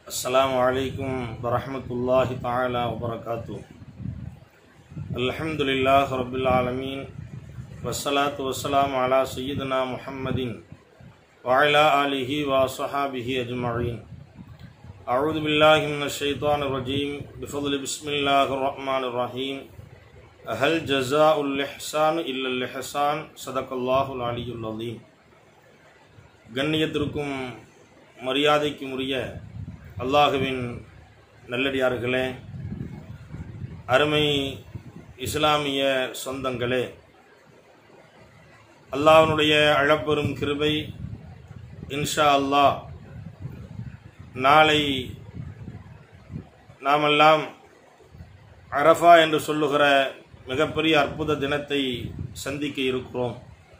السلام عليكم ورحمة الله تعالى وبركاته الحمد لله رب العالمين والصلاة والسلام على سيدنا محمد وعلى آله وصحابه أجمعين أعوذ بالله من الشيطان الرجيم بفضل بسم الله الرحمن الرحيم هل جزاء الإحسان إلا الإحسان صدق الله العلي العظيم கண்ணியத்திற்கும் மரியாதைக்கும் உரிய அல்லாஹுவின் நல்லடியார்களே அருமை இஸ்லாமிய சொந்தங்களே அல்லாஹ்வுடைய அழப்பெரும் கிருபை இன்ஷா அல்லாஹ் நாளை நாமெல்லாம் அரஃபா என்று சொல்லுகிற மிகப்பெரிய அற்புத தினத்தை சந்திக்க இருக்கிறோம்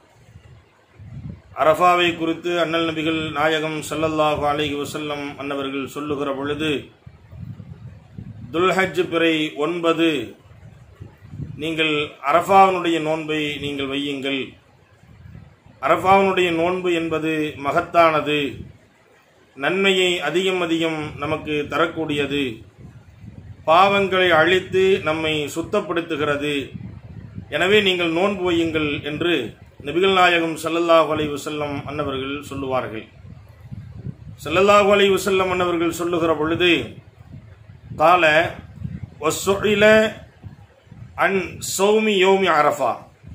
அரஃபாவை குறித்து அண்ணல் நபிகள் நாயகம் ஸல்லல்லாஹு அலைஹி வஸல்லம் அன்னவர்கள் சொல்லுகிற பொழுது துல்ஹஜ் பிறை ஒன்பது நீங்கள் அரஃபாவினுடைய நோன்பை நீங்கள் வையுங்கள் அரஃபாவினுடைய நோன்பு என்பது மகத்தானது நன்மையை அதிகம் அதிகம் நமக்கு தரக்கூடியது பாவங்களை அழித்து நம்மை சுத்தப்படுத்துகிறது எனவே நீங்கள் நோன்பு வையுங்கள் என்று நபிகள் நாயகம் ஸல்லல்லாஹு அலைஹி வஸல்லம் அன்னவர்கள் சொல்லுவார்கள் ஸல்லல்லாஹு அலைஹி வஸல்லம் அன்னவர்கள் சொல்லுகிற பொழுது கால வசுஇல அன் சௌமி யோமி அரஃபா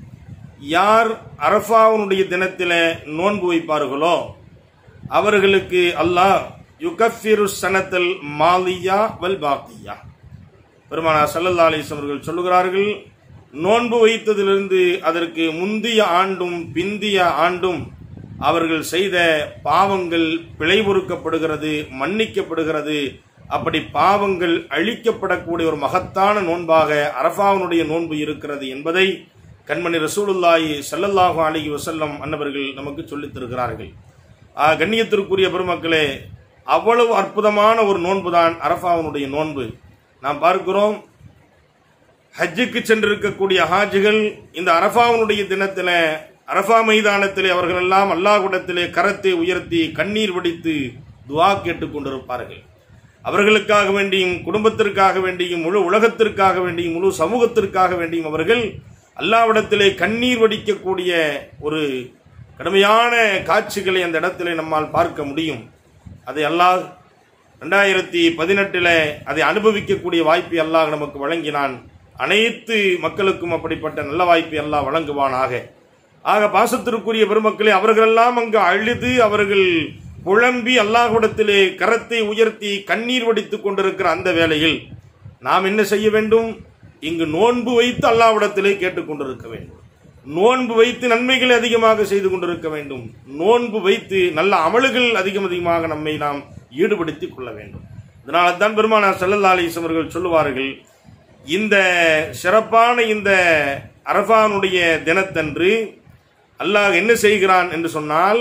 யார் அரஃபாவுடைய தினத்தில் நோன்பு வைப்பார்களோ அவர்களுக்கு அல்லாஹ் யுகஃபிரு சனத்தல் மாலியா வல் பாக்கியா பெருமானா சல்லல்லா அலிஸ் அவர்கள் சொல்லுகிறார்கள் நோன்பு வைத்ததிலிருந்து அதற்கு முந்திய ஆண்டும் பிந்திய ஆண்டும் அவர்கள் செய்த பாவங்கள் பிழை பொறுக்கப்படுகிறது மன்னிக்கப்படுகிறது அப்படி பாவங்கள் அழிக்கப்படக்கூடிய ஒரு மகத்தான நோன்பாக அரஃபாவனுடைய நோன்பு இருக்கிறது என்பதை கண்மணி ரசூலுல்லாஹி ஸல்லல்லாஹு அலைஹி வஸல்லம் அன்னவர்கள் நமக்கு சொல்லித் தருகிறார்கள் ஆ, கண்ணியத்திற்குரிய பெருமக்களே அவ்வளவு அற்புதமான ஒரு நோன்பு தான் அரஃபாவனுடைய நோன்பு நாம் பார்க்கிறோம் ஹஜ்ஜுக்கு சென்றிருக்கக்கூடிய ஹாஜிகள் இந்த அரஃபாவுடைய தினத்தில் அரஃபா மைதானத்திலே அவர்கள் எல்லாம் அல்லாஹ்விடத்திலே கரத்தை உயர்த்தி கண்ணீர் வடித்து துஆ கேட்டுக் கொண்டிருப்பார்கள் அவர்களுக்காக வேண்டியும் குடும்பத்திற்காக வேண்டியும் முழு உலகத்திற்காக வேண்டியும் முழு சமூகத்திற்காக வேண்டியும் அவர்கள் அல்லாவிடத்திலே கண்ணீர் வடிக்கக்கூடிய ஒரு கடுமையான காட்சிகளை அந்த இடத்திலே நம்மால் பார்க்க முடியும் அதை அல்லாஹ் ரெண்டாயிரத்தி பதினெட்டில் அதை அனுபவிக்கக்கூடிய வாய்ப்பை அல்லாஹ் நமக்கு வழங்கினான் அனைத்து மக்களுக்கும் அப்படிப்பட்ட நல்ல வாய்ப்பை அல்லாஹ் வழங்குவானாக ஆக பாசத்திற்குரிய பெருமக்களே அவர்களெல்லாம் அங்கு அழுது அவர்கள் புலம்பி அல்லாஹ்விடத்திலே கரத்தை உயர்த்தி கண்ணீர் வடித்துக் கொண்டிருக்கிற அந்த வேளையில் நாம் என்ன செய்ய வேண்டும் இங்கு நோன்பு வைத்து அல்லாஹ்விடத்திலே கேட்டுக்கொண்டிருக்க வேண்டும் நோன்பு வைத்து நன்மைகளை அதிகமாக செய்து கொண்டிருக்க வேண்டும் நோன்பு வைத்து நல்ல அமல்கள் அதிகம் அதிகமாக நம்மை நாம் ஈடுபடுத்திக் கொள்ள வேண்டும் இதனால தான் பெருமானார் ஸல்லல்லாஹு அலைஹி வஸல்லம் அவர்கள் சொல்லுவார்கள் இந்த சிறப்பான இந்த அரஃபானுடைய தினத்தன்று அல்லாஹ் என்ன செய்கிறான் என்று சொன்னால்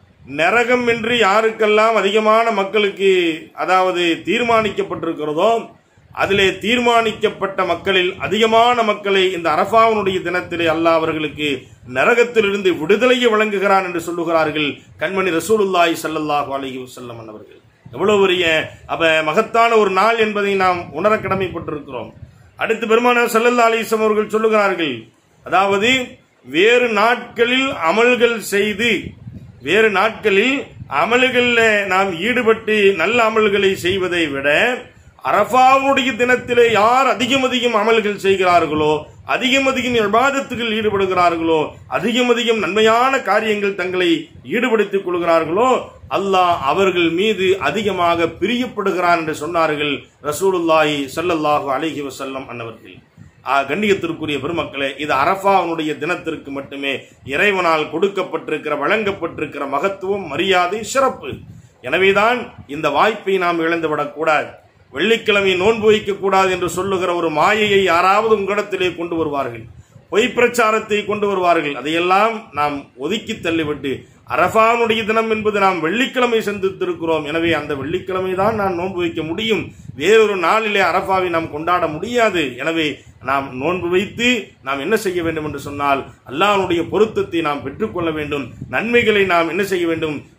நரகம் என்று யாருக்கெல்லாம் அதிகமான மக்களுக்கு அதாவது தீர்மானிக்கப்பட்டிருக்கிறதோ அதிலே தீர்மானிக்கப்பட்ட மக்களில் அதிகமான மக்களை இந்த அரஃபாவுடைய தினத்திலே அல்லாஹ் அவர்களுக்கு நரகத்திலிருந்து விடுதலையை வழங்குகிறான் என்று சொல்லுகிறார்கள் கண்மணி ரசூலுல்லாஹி ஸல்லல்லாஹு அலைஹி வஸல்லம் அவர்கள் எவ்வளவு பெரிய அப்ப மகத்தான ஒரு நாள் என்பதை நாம் உணர கடமைப்பட்டிருக்கிறோம் அடுத்து பெருமானார் ஸல்லல்லாஹு அலைஹி வஸல்லம் அவர்கள் சொல்லுகிறார்கள் அதாவது வேறு நாட்களில் அமல்கள் செய்து வேறு நாட்களில் அமல்களில் நாம் ஈடுபட்டு நல்ல அமல்களை செய்வதை விட அரஃபாவுடைய தினத்திலே யார் அதிகம் அதிகம் அமல்கள் செய்கிறார்களோ அதிகம் அதிகம் விவாதத்துகள் ஈடுபடுகிறார்களோ அதிகம் அதிகம் நன்மையான காரியங்கள் தங்களை ஈடுபடுத்திக் கொள்கிறார்களோ அல்லாஹ் அவர்கள் மீது அதிகமாக பிரியப்படுகிறான் என்று சொன்னார்கள் ரசூலுல்லாஹி ஸல்லல்லாஹு அலைஹி வஸல்லம் அன்னவர்கள் ஆ, கண்ணியத்திற்குரிய பெருமக்களே இது அரஃபாவுடைய தினத்திற்கு மட்டுமே இறைவனால் கொடுக்கப்பட்டிருக்கிற வழங்கப்பட்டிருக்கிற மகத்துவம் மரியாதை சிறப்பு எனவேதான் இந்த வாய்ப்பை நாம் இழந்துவிடக்கூடாது வெள்ளிக்கிழமை நோன்பு வைக்கக்கூடாது என்று சொல்லுகிற ஒரு மாயையை யாராவது உங்களிடத்திலே கொண்டு வருவார்கள் பொய் பிரச்சாரத்தை கொண்டு வருவார்கள் அதையெல்லாம் நாம் ஒதுக்கி தள்ளிவிட்டு அரஃபானுடைய தினம் என்பது நாம் வெள்ளிக்கிழமை சந்தித்திருக்கிறோம் எனவே அந்த வெள்ளிக்கிழமை தான் நான் நோன்பு வைக்க முடியும் வேறொரு நாளிலே அரஃபாவை நாம் கொண்டாட முடியாது எனவே நாம் நோன்பு வைத்து நாம் என்ன செய்ய வேண்டும் என்று சொன்னால் அல்லாஹ்வுடைய பொருத்தத்தை நாம் பெற்றுக்கொள்ள வேண்டும் நன்மைகளை நாம் என்ன செய்ய வேண்டும்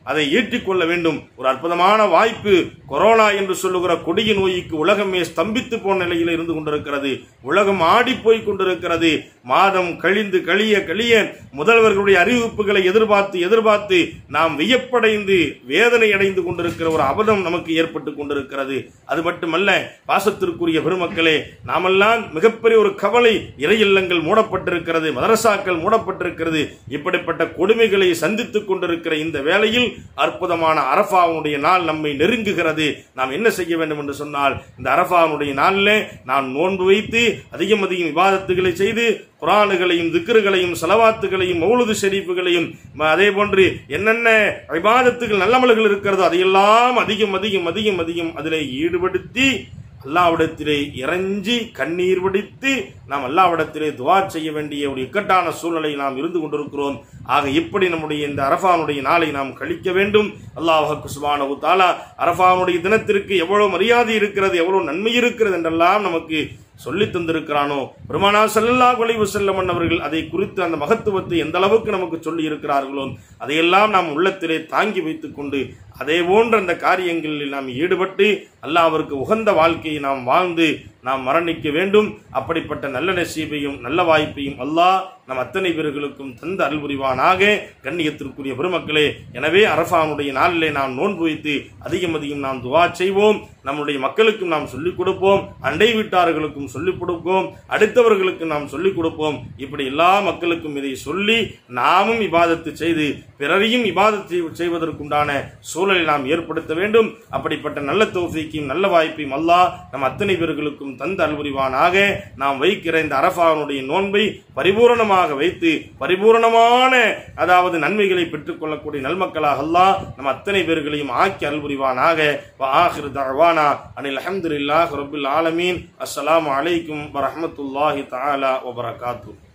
அதை ஈட்டிக்கொள்ள வேண்டும் ஒரு அற்புதமான வாய்ப்பு கொரோனா என்று சொல்லுகிற கொடிய நோய்க்கு உலகமே ஸ்தம்பித்து போன நிலையில் இருந்து கொண்டிருக்கிறது உலகம் ஆடி போய் கொண்டிருக்கிறது மாதம் கழிந்து கழிய கழிய முதல்வர்களுடைய அறிவிப்புகளை எதிர்பார்த்து எதிர்பார்த்து நாம் வியப்படைந்து வேதனை அடைந்து கொண்டிருக்கிற ஒரு அபதம் நமக்கு ஏற்பட்டு கொண்டிருக்கிறது அது மட்டுமல்ல பாசத்திற்குரிய பெருமக்களே நாமெல்லாம் மிகப்பெரிய ஒரு கவலை இறை இல்லங்கள் மூடப்பட்டிருக்கிறது மதரசாக்கள் மூடப்பட்டிருக்கிறது இப்படிப்பட்ட கொடுமைகளை சந்தித்துக் கொண்டிருக்கிற இந்த வேளையில் அற்புதமான அரபாவுடைய நாள் நம்மை நெருங்குகிறது நாம் என்ன செய்ய வேண்டும் என்று சொன்னால் இந்த அரபாவுடைய நாளில் நாம் நோன்பு வைத்து அதிகம் அதிகம் விவாதத்துகளை செய்து குரானுகளையும் திக்ருகளையும் செலவாத்துகளையும் மௌலுது ஷெரீஃபுகளையும் ம- அதே போன்று என்னென்ன விவாதத்துகள் நல்லமல்கள் இருக்கிறதோ அதையெல்லாம் அதிகம் அதிகம் அதிகம் அதிகம் அதிலே ஈடுபடுத்தி அல்லாவிடத்திலே இறைஞ்சி கண்ணீர் வடித்து நாம் அல்லாவிடத்திலே துவா செய்ய வேண்டிய ஒரு இக்கட்டான சூழ்நிலை நாம் இருந்து கொண்டிருக்கிறோம் ஆக இப்படி நம்முடைய இந்த அரஃபானுடைய நாளை நாம் கழிக்க வேண்டும் அல்லாஹ் சுபானு தாலா அரஃபானுடைய தினத்திற்கு எவ்வளவு மரியாதை இருக்கிறது எவ்வளவு நன்மை இருக்கிறது என்றெல்லாம் நமக்கு சொல்லி தந்திருக்கிறானோ பெருமானா செல்லல்லா குலைவு செல்லமன் அவர்கள் அதை குறித்து அந்த மகத்துவத்தை எந்த அளவுக்கு நமக்கு சொல்லி இருக்கிறார்களோ அதையெல்லாம் நாம் உள்ளத்திலே தாங்கி வைத்துக் கொண்டு அதே போன்ற அந்த காரியங்களில் நாம் ஈடுபட்டு அல்லாஹ் அவருக்கு உகந்த வாழ்க்கையை நாம் வாழ்ந்து நாம் மரணிக்க வேண்டும் அப்படிப்பட்ட நல்ல நசீபையும் நல்ல வாய்ப்பையும் அல்லாஹ் நம் அத்தனை பேர்களுக்கும் தந்த அருள் புரிவானாக கண்ணியத்திற்குரிய பெருமக்களே எனவே அரபானுடைய நாளிலே நாம் நோன்பு வைத்து அதிகம் அதிகம் நாம் துவா செய்வோம் நம்முடைய மக்களுக்கும் நாம் சொல்லிக் கொடுப்போம் அண்டை வீட்டார்களுக்கும் சொல்லிக் கொடுப்போம் அடுத்தவர்களுக்கு நாம் சொல்லிக் கொடுப்போம் இப்படி எல்லா மக்களுக்கும் இதை சொல்லி நாமும் இபாதத்து செய்து பிறரையும் இபாதத்து செய்வதற்குண்டான சூழலை நாம் ஏற்படுத்த வேண்டும் அப்படிப்பட்ட நல்ல தோஃபிக்கும் நல்ல வாய்ப்பையும் அல்லாஹ் நம் அத்தனை பேர்களுக்கும் தந்த அல்புரிவானாக நாம் வைக்கிற இந்த அரபானுடைய நோன்பை பரிபூரணமாக வைத்து பரிபூரணமான அதாவது நன்மைகளை பெற்றுக்கொள்ளக்கூடிய நல்மக்களாக அல்லாஹ் நம் அத்தனை பேர்களையும் ஆக்கி அல்புரிவானாக ஆஹிர் தவானா அனில் அஹமதுல்லாஹ் ரபுல் ஆலமீன் அஸ்ஸலாமு அலைக்கும் வரஹ்மத்துல்லாஹி தஆலா வபரகாத்துஹு